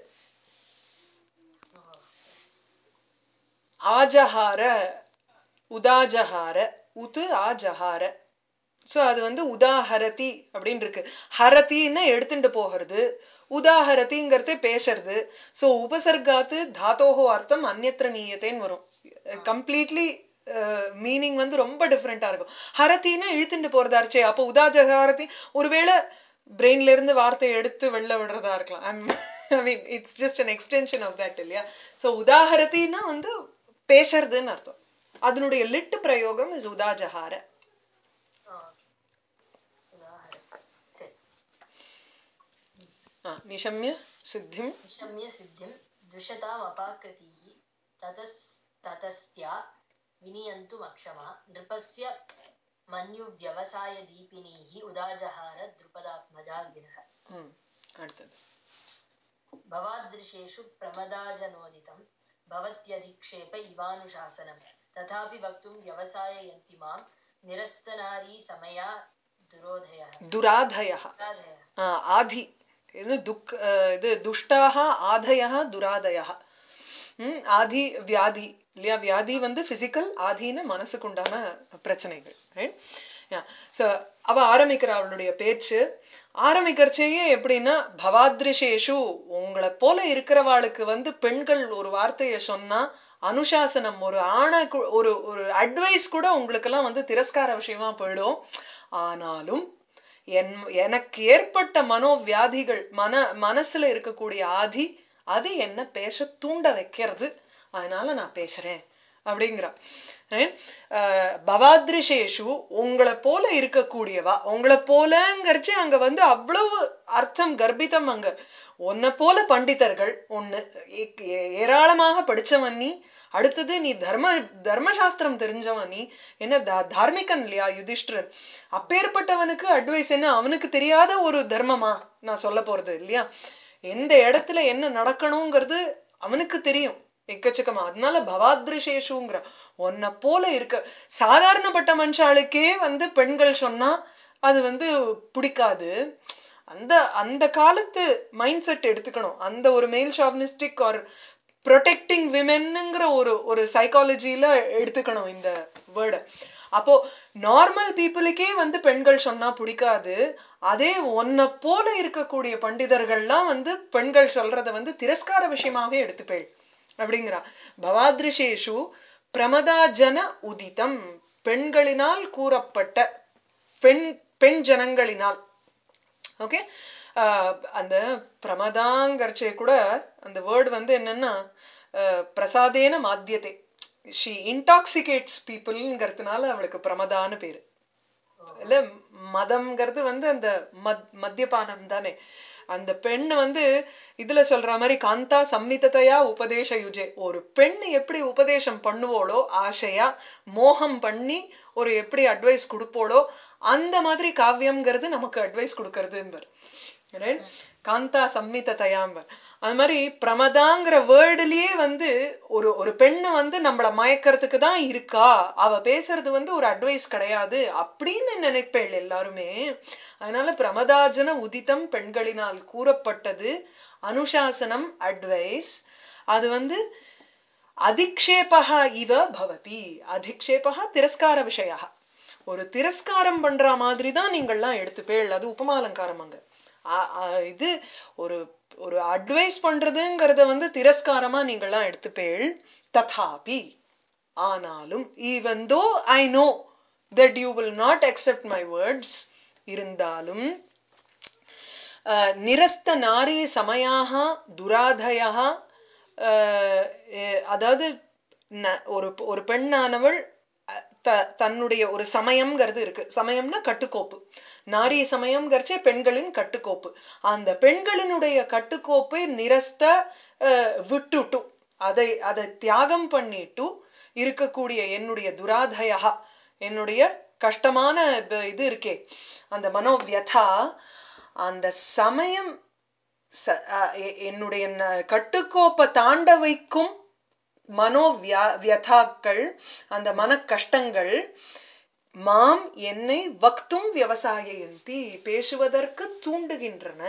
ஆஜஹார உதாஜஹார உது ஆஜஹார சோ அது வந்து உதாஹரதி அப்படின்னு இருக்கு ஹரத்தின்னு எடுத்துட்டு போகிறது உதாஹரதிங்கிறது பேசுறது சோ உபசர்காத்து தாத்தோஹோ அர்த்தம் அந்நத்திர நீயத்தேன்னு வரும் கம்ப்ளீட்லி மீனிங் வந்து ரொம்ப டிஃப்ரெண்டா இருக்கும் ஹரத்தின்னு இழுத்துட்டு போறதாச்சே அப்போ உதாஜஹாரதி ஒருவேளை பிரெயின்ல இருந்து வார்த்தையை எடுத்து வெளில விடுறதா இருக்கலாம் I mean it's just an extension of that இல்லையா சோ உதாஹரத்தின்னா வந்து பேசுறதுன்னு அர்த்தம் அதனுடைய லிட்டு பிரயோகம் இஸ் உதாஜஹார உதாஹரம் சரி ஆ, நிஷம்ய சித்திம் निशम्य सिद्धिं द्विषताम् अपाकृतीः ततस् ततस्त्या विनियन्तुमक्षमा नृपस्य मन्युव्यवसायदीपिनीः उदाजहार द्रुपदात्मजा गिरः ம், அடுத்தது भवादृशेषु प्रमदाजनोदितं भवत्यधिक्षेप इवानुशासनं तथापि वक्तुं व्यवसाययन्ति मां निरस्तनारी समया दुरोधयः துராதயா दुराधयः ஆ, ஆதி இது துக் அஹ், இது துஷ்டாக ஆதயா துராதயா ம், ஆதி வியாதி இல்லையா வியாதி வந்து பிசிக்கல் ஆதின்னு மனசுக்கு உண்டான பிரச்சனைகள் ரைட் ஸோ அவ ஆரம்பிக்கிறா அவளுடைய பேச்சு ஆரம்பிக்கிறச்சேயே எப்படின்னா பவாத்ரிஷேஷு உங்களை போல இருக்கிறவாளுக்கு வந்து பெண்கள் ஒரு வார்த்தையை சொன்னா அனுசாசனம் ஒரு ஆணை கு- ஒரு ஒரு அட்வைஸ் கூட உங்களுக்கெல்லாம் வந்து திரஸ்கார விஷயமா போயிடும் ஆனாலும் என் எனக்கு ஏற்பட்ட மனோவியாதிகள் மன மனசுல இருக்கக்கூடிய ஆதி அது என்ன பேச தூண்ட வைக்கிறது அதனால நான் பேசுறேன் அப்படிங்கிறா Right? அஹ் பவாத்ரிஷேஷு உங்களை போல இருக்கக்கூடியவா உங்களை போலங்கிறச்சு அங்க வந்து அவ்வளவு அர்த்தம் கர்ப்பிதம் அங்க உன்னை போல பண்டிதர்கள் ஒண்ணு ஏ- ஏ- ஏராளமாக படிச்சவன் நீ அடுத்தது நீ தர்ம தர்மசாஸ்திரம் தெரிஞ்சவன் நீ என்ன தா- தார்மிகன் இல்லையா யுதிஷ்டிரன் அப்பேற்பட்டவனுக்கு அட்வைஸ் என்ன அவனுக்கு தெரியாத ஒரு தர்மமா நான் சொல்ல போறது இல்லையா எந்த இடத்துல என்ன நடக்கணுங்கிறது அவனுக்கு தெரியும் எக்கச்சக்கமா அதனால பவாத்ரிசேஷுங்கிற உன்னை போல இருக்க சாதாரணப்பட்ட மனுஷாளுக்கே வந்து பெண்கள் சொன்னா அது வந்து பிடிக்காது அந்த அந்த காலத்து மைண்ட் செட் எடுத்துக்கணும் அந்த ஒரு மேல் ஷாப்னிஸ்டிக் ஆர் ப்ரொடெக்டிங் விமென்னுங்கிற ஒரு ஒரு சைக்காலஜியில எடுத்துக்கணும் இந்த வேர்டை அப்போ நார்மல் பீப்புளுக்கே வந்து பெண்கள் சொன்னா பிடிக்காது அதே ஒன்ன போல இருக்கக்கூடிய பண்டிதர்கள்லாம் வந்து பெண்கள் சொல்றத வந்து திரஸ்கார விஷயமாவே எடுத்துப்பேள் அப்படிங்கிறா பவாத்ரிசேஷு பிரமதாஜன உதிதம் பெண்களினால் கூறப்பட்ட பெண் பெண் ஜனங்களினால் ஓகே அந்த பிரமதாங்கர்ச்சே கூட அந்த வேர்டு வந்து என்னன்னா அஹ், பிரசாதேன மாத்தியதே ஷி இன்டாக்சிகேட்ஸ் பீப்புள்ங்கிறதுனால அவளுக்கு பிரமதான்னு பேரு இல்ல மதம்ங்கிறது வந்து அந்த மத் மத்தியபானம் தானே அந்த பெண் வந்து இதுல சொல்ற மாதிரி காந்தா சம்மிதத்தையா உபதேச யுஜே ஒரு பெண் எப்படி உபதேசம் பண்ணுவோளோ ஆசையா மோகம் பண்ணி ஒரு எப்படி அட்வைஸ் கொடுப்போளோ அந்த மாதிரி காவியம்ங்கிறது நமக்கு அட்வைஸ் கொடுக்கறதும்பர் Right? காந்தா சம்மிதத்தையாம்பர் அது மாதிரி பிரமதாங்கிற வேர்டுலயே வந்து ஒரு ஒரு பெண்ணு வந்து நம்மள மயக்கிறதுக்கு தான் இருக்கா அவ பேசுறது வந்து ஒரு அட்வைஸ் கிடையாது அப்படின்னு நினைப்பேள் எல்லாருமே அதனால பிரமதாஜன உதித்தம் பெண்களினால் கூறப்பட்டது அனுசாசனம் அட்வைஸ் அது வந்து அதிக்ஷேபா இவ பவதி அதிக்ஷேபா திரஸ்கார விஷயா ஒரு திரஸ்காரம் பண்ற மாதிரி தான் நீங்கள்லாம் எடுத்துப்பேள் அது உபமாலங்காரம் அங்க ஆ- ஆ, இது ஒரு ஒரு அட்வைஸ் பண்றதுங்கிறத வந்து திரஸ்காரமா நீங்கள்லாம் எடுத்துப்பேள் ததாபி ஆனாலும் even though I know that you will not accept my words இருந்தாலும் அஹ், நிரஸ்த நாரி சமயாக துராதயா அஹ், எ- அதாவது ந- ஒரு ஒரு பெண்ணானவள் அஹ், த- தன்னுடைய ஒரு சமயம்ங்கிறது இருக்கு சமயம்னா கட்டுக்கோப்பு நாரி சமயம்ங்கிறச்சே பெண்களின் கட்டுக்கோப்பு அந்த பெண்களினுடைய கட்டுக்கோப்பை நிரஸ்த அஹ், விட்டுட்டு அதை அதை தியாகம் பண்ணிட்டு இருக்கக்கூடிய என்னுடைய துராதயா என்னுடைய கஷ்டமான இது- இது இருக்கே அந்த மனோவியதா அந்த சமயம் ச- அஹ் எ- என்னுடைய ந- கட்டுக்கோப்பை தாண்ட வைக்கும் மனோ வியா- வியதாக்கள் அந்த மன கஷ்டங்கள் மாம் என்னை வக்தும் விவசாயந்தி பேசுவதற்கு தூண்டுகின்றன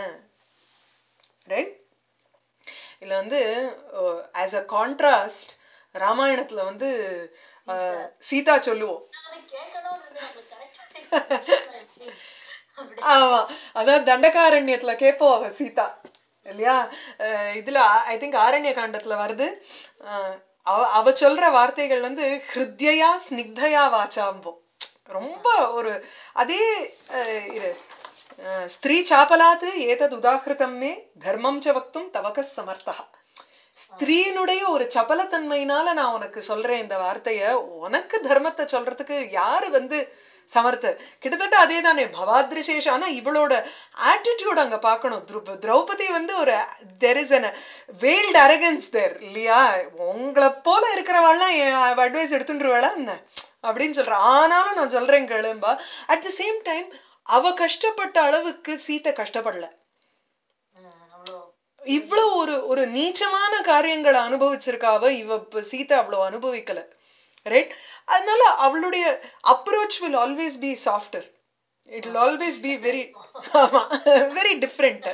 ரைட் இதுல வந்து ஆஸ் அ கான்ட்ராஸ்ட் ராமாயணத்துல வந்து அஹ், சீதா சொல்லுவோம் அது கேட்கணும்னு இருந்தேன், உங்களுக்கு correct ஆ எப்படி? அப்படி ஆமா அதான் தண்டகாரண்யத்துல கேட்போம் அவ சீதா இல்லையா அஹ் இதுல ஐ திங்க் ஆரண்ய காண்டத்துல வருது அஹ் அவ அவ சொல்ற வார்த்தைகள் வந்து ஹிருத்யா ஸ்னிக்தயா வாச்சாம்போம் ரொம்ப ஒரு அதே அஹ் இரு அஹ் ஸ்திரீ சாபலாத்து ஏதது உதாகிருதம் மே தர்மம் ச வக்தும் தவக சமர்த்தா ஸ்திரீனுடைய ஒரு சபலத்தன்மையினால நான் உனக்கு சொல்றேன் இந்த வார்த்தைய உனக்கு தர்மத்தை சொல்றதுக்கு யாரு வந்து சமர்த்த கிட்டத்தட்ட அதே தானே பவாத்ரிசேஷ ஆனா இவளோட ஆட்டிடியூட் அங்க பார்க்கணும் திரௌப- திரௌபதி வந்து ஒரு there is an veiled arrogance there இல்லையா உங்களை போல இருக்கிறவாள்லாம் என் அட்வைஸ் எடுத்துட்டுருவாளா என்ன அப்படின்னு சொல்ற ஆனாலும் நான் சொல்றேன் கேளும்பா அட் த சேம் டைம் அவ கஷ்டப்பட்ட அளவுக்கு சீத்தை கஷ்டப்படல ம், அவ்வளோ இவ்வளவு ஒரு ஒரு நீச்சமான காரியங்களை அனுபவிச்சிருக்கா அவ இவ இப்ப சீதா அவ்வளவு அனுபவிக்கல ரைட் அதனால அவளுடைய approach will always be softer it will always be very ஆமா வெரி டிஃப்ரெண்ட்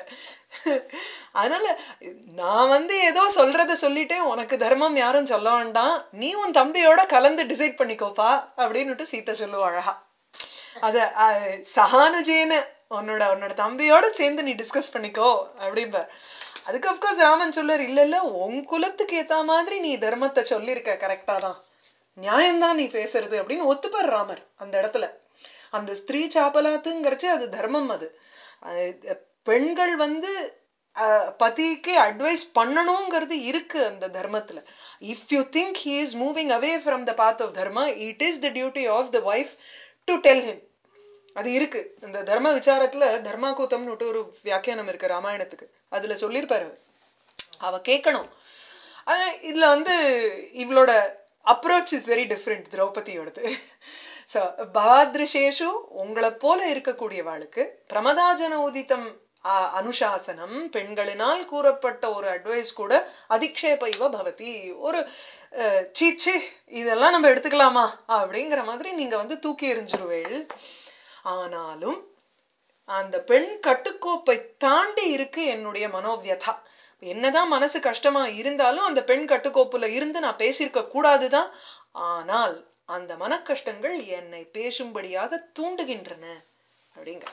அதனால நான் வந்து ஏதோ சொல்றத சொல்லிட்டேன் உனக்கு தர்மம் யாரும் சொல்ல வேண்டாம் நீ உன் தம்பியோட கலந்து டிசைட் பண்ணிக்கோப்பா அப்படின்னுட்டு சீத்தை சொல்லுவா அழகா அத அஹ், சகானுஜேன உன்னோட உன்னோட தம்பியோட சேர்ந்து நீ டிஸ்கஸ் பண்ணிக்கோ அப்படிம்ப அதுக்கு அப்கோர்ஸ் ராமன் சொல்லுவார் இல்ல இல்ல உன் குலத்துக்கு ஏத்த மாதிரி நீ தர்மத்தை சொல்லியிருக்க கரெக்டா தான் நியாயம்தான் நீ பேசுறது அப்படின்னு ஒத்துப்பார் ராமர் அந்த இடத்துல அந்த ஸ்திரீ சாப்பலாத்துங்கிறச்சு அது தர்மம் அது அது பெண்கள் வந்து அஹ், பதிக்கு அட்வைஸ் பண்ணணுங்கிறது இருக்கு அந்த தர்மத்துல if you think he is moving away from the path of dharma it is the duty of the wife to tell him அது இருக்கு இந்த தர்ம விசாரத்துல தர்மாகூத்தம்னு ஒரு வியாக்கியானம் இருக்கு ராமாயணத்துக்கு அதுல சொல்லியிருப்பாரு அவர். அவ கேட்கணும் ஆனா இதுல வந்து இவளோட அப்ரோச் இஸ் வெரி டிஃப்ரெண்ட் திரௌபதியோடது ஸோ பவாத்ரிசேஷு உங்களை போல இருக்கக்கூடியவாளுக்கு பிரமதாஜன உதித்தம் அ- அனுசாசனம் பெண்களினால் கூறப்பட்ட ஒரு அட்வைஸ் கூட அதிக்ஷேப இவ பவதி ஒரு அஹ், சீ சீ இதெல்லாம் நம்ம எடுத்துக்கலாமா அப்படிங்கிற மாதிரி நீங்க வந்து தூக்கி எறிஞ்சிருவேள் ஆனாலும் அந்த பெண் கட்டுக்கோப்பை தாண்டி இருக்கு என்னுடைய மனோவியதா என்னதான் மனசு கஷ்டமா இருந்தாலும் அந்த பெண் கட்டுக்கோப்புல இருந்து நான் பேசியிருக்க கூடாதுதான் ஆனால் அந்த மனக்கஷ்டங்கள் என்னை பேசும்படியாக தூண்டுகின்றன அப்படிங்கிற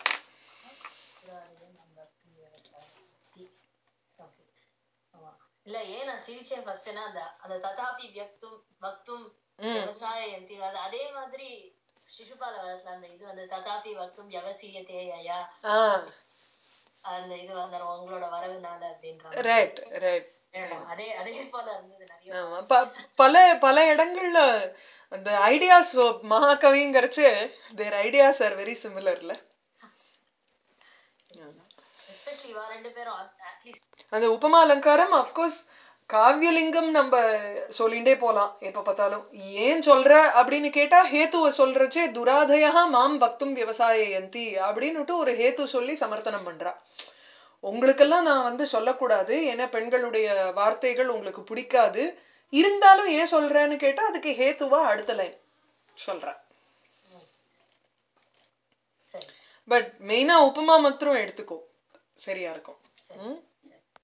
Okay. ஆமா. இல்ல ஏன் நான் சிரிச்சேன் ஃபர்ஸ்ட்னா அந்த அந்த ததாபி வியக்தும் வக்தும் விவசாய யந்தி அது அதே மாதிரி சிசுபால வளத்துல அந்த இது வந்து ததாபி வக்தும் விவசியத்தே ஐயா ஆஹ் அந்த இது வந்து உங்களோட வரவுனால அப்படின்ற மாதிரி. ரைட் ரைட் அதே அதே போல இருந்தது நிறைய ஆமா ப- பல பல இடங்கள்ல அந்த ஐடியாஸ் மகாகவிங்கிறச்சு தேர் ஐடியாஸ் ஆர் வெரி சிமிலர்ல எஸ்பெஷலி இவா ரெண்டு பேரும் அட்லீஸ்ட் அந்த உபமா அலங்காரம் அஃப்கோர்ஸ் காவியலிங்கம் நம்ம சொல்லிண்டே போலாம் எப்ப பார்த்தாலும் ஏன் சொல்ற அப்படின்னு கேட்டா ஹேத்துவ சொல்றச்சே துராதயா மாம் பக்தும் விவசாயந்தி அப்படின்னுட்டு ஒரு ஹேத்து சொல்லி சமர்த்தனம் பண்றா உங்களுக்கெல்லாம் நான் வந்து சொல்லக்கூடாது ஏன்னா பெண்களுடைய வார்த்தைகள் உங்களுக்கு பிடிக்காது இருந்தாலும் ஏன் சொல்றேன்னு கேட்டா அதுக்கு ஹேத்துவா அடுத்த லைன் சொல்றா சரி பட் மெயினா உப்புமா மாத்திரம் எடுத்துக்கோ சரியா இருக்கும் ம்